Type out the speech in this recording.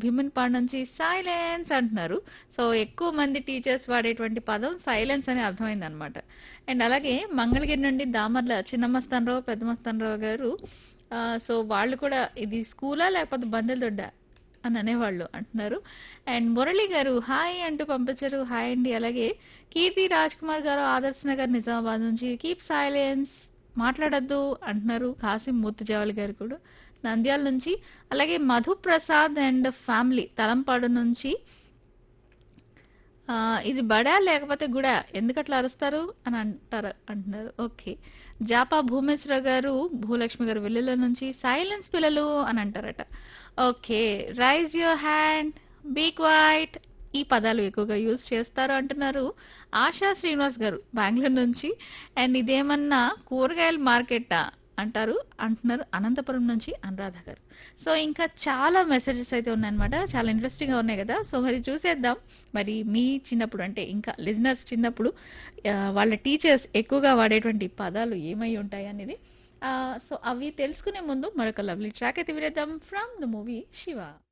భీమన్పాడు నుంచి సైలెన్స్ అంటున్నారు సో ఎక్కువ మంది టీచర్స్ వాడేటువంటి పదం సైలెన్స్ అని అర్థమైంది అనమాట అండ్ అలాగే మంగళగిరి నుండి దామర్ల చిన్నమస్తానరావు పెద్దమస్తానరావు గారు ఆ, సో వాళ్ళు కూడా ఇది స్కూలా లేకపోతే బందెల దొడ్డ అని అనేవాళ్ళు అంటున్నారు అండ్ మురళి గారు హాయ్ అంటూ పంపించారు హాయ్ అండి అలాగే కీర్తి రాజ్ కుమార్ గారు ఆదర్శ్ నగర్ నిజామాబాద్ నుంచి కీప్ సైలెన్స్ మాట్లాడద్దు అంటున్నారు కాసిం మూర్తిజావలి గారు కూడా నంద్యాల నుంచి అలాగే మధు ప్రసాద్ అండ్ ఫ్యామిలీ తలంపాడు నుంచి ఆ, ఇది బడా లేకపోతే గుడా ఎందుకట్లా అరుస్తారు అని అంటారు అంటున్నారు ఓకే జాపా భూమేశ్వర గారు భూలక్ష్మి గారు వెల్లుల నుంచి సైలెన్స్ పిల్లలు అని అంటారట okay raise your hand be quiet ఈ పదాలు ఎక్కువగా యూజ్ చేస్తారు అంటున్నారు ఆశా శ్రీనివాస్ గారు బెంగళూరు నుంచి అండ్ ఇదేమన్నా కూరగాయల మార్కెట్టా అంటారు అంటున్నారు అనంతపురం నుంచి అనురాధ గారు సో ఇంకా చాలా మెసేజెస్ అయితే ఉన్నాయన్నమాట చాలా ఇంట్రెస్టింగ్ గా ఉన్నాయి కదా సో మరి చూసేద్దాం మరి మీ చిన్నప్పుడు అంటే ఇంకా లిజనర్స్ చిన్నప్పుడు ఆ, వాళ్ళ టీచర్స్ ఎక్కువగా వాడేటువంటి పదాలు ఏమై ఉంటాయి అనేది సో అవి తెలుసుకునే ముందు మరొక లవ్లీ ట్రాక్ అయితే వినేద్దాం ఫ్రమ్ ద మూవీ శివ